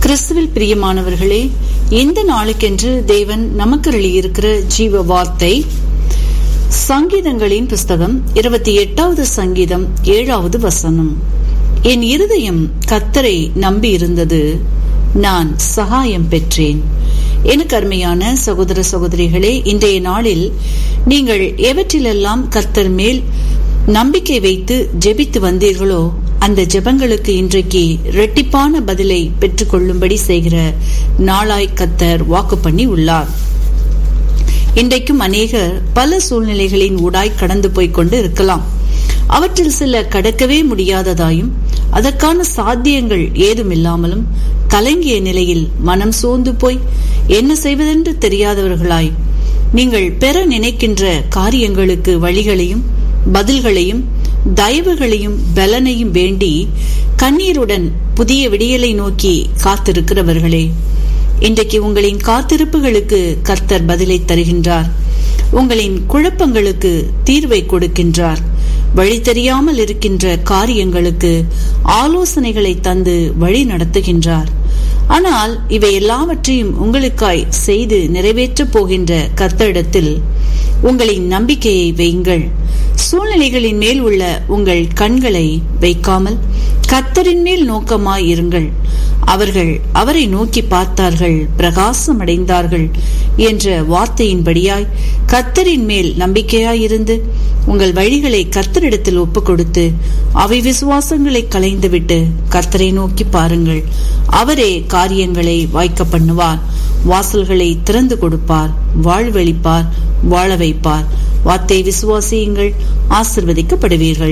கிறிஸ்துவில் பிரியமானவர்களே இந்த நாளுக்கென்று தேவன் நமக்கு இருக்கிற ஜீவ வார்த்தை சங்கீதங்களின் புஸ்தகம் இருபத்தி எட்டாவது சங்கீதம் ஏழாவது வசனம் என் இருதயம் கத்தரை நம்பி இருந்தது நான் சகாயம் பெற்றேன் எனக்கு அருமையான சகோதர சகோதரிகளே இன்றைய நாளில் நீங்கள் எவற்றிலெல்லாம் கர்த்தர் மேல் நம்பிக்கை வைத்து ஜெபித்து வந்தீர்களோ அந்த ஜெபங்களுக்கு இன்றைக்கு இரட்டிப்பான பதிலை பெற்றுக்கொள்ளும்படி செய்கிற நாளாய் கத்தர் வாக்கு பண்ணி உள்ளார் இன்றைக்கும் அநேகர் பல சூழ்நிலைகளின் ஊடாய் கடந்து போய்க் கொண்டு இருக்கலாம் அவற்றில் சில கடக்கவே முடியாததாயும் அதற்கான சாத்தியங்கள் ஏதுமில்லாமலும் கலங்கிய நிலையில் மனம் சோர்ந்து போய் என்ன செய்வதென்று தெரியாதவர்களாய் நீங்கள் பெற நினைக்கின்ற காரியங்களுக்கு வழிகளையும் பதில்களையும் தயவுகளையும் பலனையும் வேண்டி கண்ணீருடன் புதிய விடியலை நோக்கி காத்திருக்கிறவர்களே இன்றைக்கு உங்களின் காத்திருப்புகளுக்கு கர்த்தர் பதிலை தருகின்றார் உங்களின் குழப்பங்களுக்கு தீர்வை கொடுக்கின்றார் வழி தெரியாமல் இருக்கின்ற காரியங்களுக்கு ஆலோசனைகளை தந்து வழி நடத்துகின்றார் ஆனால் இவை எல்லாவற்றையும் உங்களுக்காய் செய்து நிறைவேற்றப் போகின்ற கர்த்தரிடத்தில் உங்களின் நம்பிக்கையை வையுங்கள் சூழ்நிலைகளின் மேல் உள்ள உங்கள் கண்களை வைக்காமல் கத்தரின் மேல் நோக்கமாய் இருங்கள் அவர்கள் அவரை நோக்கி பார்த்தார்கள் பிரகாசம் அடைந்தார்கள் என்ற வார்த்தையின்படியாய் கத்தரின் மேல் நம்பிக்கையாயிருந்து உங்கள் வழிகளை கர்த்தரிடத்தில் ஒப்பு கொடுத்து அவை விசுவாசங்களை கலைந்துவிட்டு கர்த்தரை நோக்கி பாருங்கள் அவரே காரியங்களை வாய்க்க பண்ணுவார் வாசல்களை திறந்து கொடுப்பார் வாழ்வழிப்பார் வாழ வைப்பார் வார்த்தை விசுவாசியுங்கள் ஆசிர்வதிக்கப்படுவீர்கள்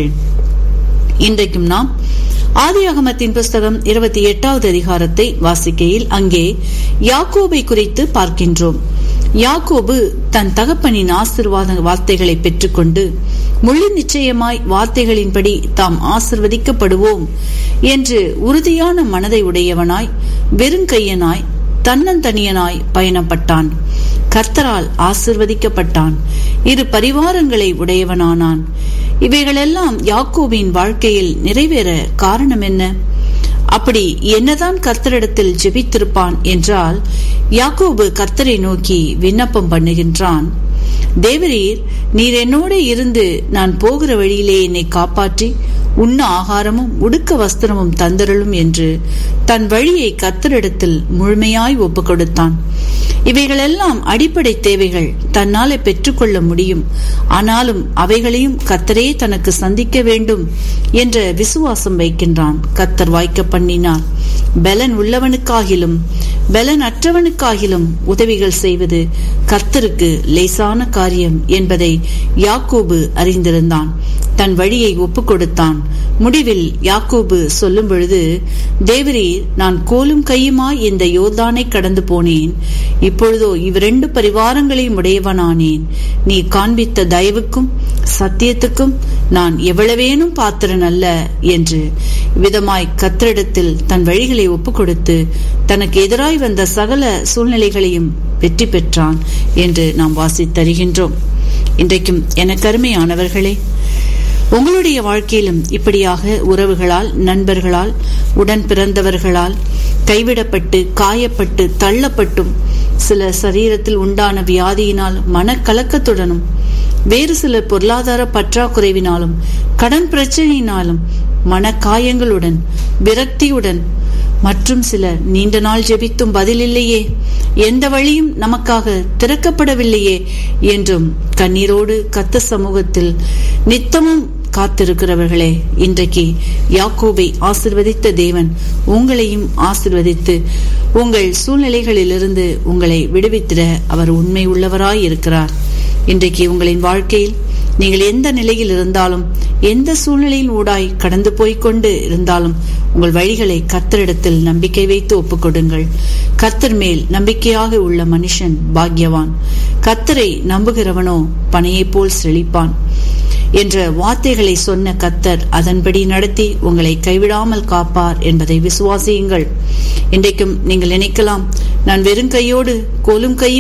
இன்றைக்கும் நாம் ஆதியாகமத்தின் புஸ்தகம் இருபத்தி எட்டாவது அதிகாரத்தை வாசிக்கையில் அங்கே யாக்கோபை குறித்து பார்க்கின்றோம் யாக்கோபு தன் தகப்பனின் ஆசிர்வாத வார்த்தைகளை பெற்றுக்கொண்டு முழு நிச்சயமாய் வார்த்தைகளின்படி தாம் ஆசிர்வதிக்கப்படுவோம் என்று உறுதியான மனதை உடையவனாய் வெறுங்கையனாய் தன்னந்தனியனாய் பயணப்பட்டான் கர்த்தரால் ஆசிர்வதிக்கப்பட்டான் இரு பரிவாரங்களை உடையவனானான் இவைகளெல்லாம் யாக்கோபின் வாழ்க்கையில் நிறைவேற காரணம் என்ன அப்படி என்னதான் கர்த்தரிடத்தில் ஜெபித்திருப்பான் என்றால் யாக்கோபு கர்த்தரை நோக்கி விண்ணப்பம் பண்ணுகின்றான் தேவரீர் நீர் என்னோட இருந்து நான் போகிற வழியிலே என்னை காப்பாற்றி உண்ண ஆகாரமும் உடுக்க வஸ்திரமும் தந்தருளும் என்று தன் வழியை கத்தரிடத்தில் முழுமையாய் ஒப்பு கொடுத்தான் இவைகளெல்லாம் அடிப்படை தேவைகள் தன்னாலே பெற்றுக்கொள்ள முடியும் ஆனாலும் அவைகளையும் கத்தரே தனக்கு சந்திக்க வேண்டும் என்ற விசுவாசம் வைக்கின்றான் கத்தர் வாய்க்க பண்ணினார் பலன் உள்ளவனுக்காகிலும் பலன் அற்றவனுக்காகிலும் உதவிகள் செய்வது கர்த்தருக்கு லேசான காரியம் என்பதை யாக்கோபு அறிந்திருந்தான் தன் வழியை ஒப்பு கொடுத்தான் முடிவில் யாக்கோபு சொல்லும் பொழுது தேவரீர் நான் கோலும் கையுமாய் இந்த யோர்தானை கடந்து போனேன் இப்பொழுதோ இவ்விரண்டு பரிவாரங்களையும் உடையவனானேன் நீ காண்பித்த தயவுக்கும் சத்தியத்துக்கும் நான் எவ்வளவேனும் பாத்திரன் அல்ல என்று விதமாய் கத்திரிடத்தில் தன் வழிகளை ஒப்பு கொடுத்து தனக்கு எதிராய் வந்த சகல சூழ்நிலைகளையும் வெற்றி பெற்றான் என்று நாம் வாசித்தருகின்றோம் இன்றைக்கும் எனக்கு அருமையானவர்களே உங்களுடைய வாழ்க்கையிலும் இப்படியாக உறவுகளால் நண்பர்களால் உடன் பிறந்தவர்களால் கைவிடப்பட்டு காயப்பட்டு தள்ளப்பட்டும் சில சரீரத்தில் உண்டான வியாதியினால் மனக்கலக்கத்துடனும் வேறு சில பொருளாதார பற்றாக்குறைவினாலும் கடன் பிரச்சனையினாலும் மனக்காயங்களுடன் விரக்தியுடன் மற்றும் சில நீண்ட நாள் ஜெபித்தும் பதிலில்லையே எந்த வழியும் நமக்காக திறக்கப்படவில்லையே என்றும் கண்ணீரோடு கத்த சமூகத்தில் நித்தமும் காத்திருக்கிறவர்களே இன்றைக்கு யாக்கோபை ஆசிர்வதித்த தேவன் உங்களையும் ஆசிர்வதித்து உங்கள் சூழ்நிலைகளிலிருந்து உங்களை விடுவித்திட அவர் உண்மை உள்ளவராய் இருக்கிறார் இன்றைக்கு உங்களின் வாழ்க்கையில் நீங்கள் எந்த நிலையில் இருந்தாலும் எந்த சூழ்நிலையின் ஊடாய் கடந்து போய்கொண்டு இருந்தாலும் உங்கள் வழிகளை கர்த்தரிடத்தில் நம்பிக்கை வைத்து ஒப்புக்கொடுங்கள் கர்த்தர் மேல் நம்பிக்கையாக உள்ள மனுஷன் பாக்யவான் கர்த்தரை நம்புகிறவனோ பனையைப் போல் செழிப்பான் என்ற வார்த்தைகளை சொன்ன கத்தர் அதன்படி நடத்தி உங்களை கைவிடாமல் காப்பார் என்பதை விசுவாசியுங்கள் இன்றைக்கும் நீங்கள் நினைக்கலாம் நான் வெறும் கையோடு கோலும் கையும்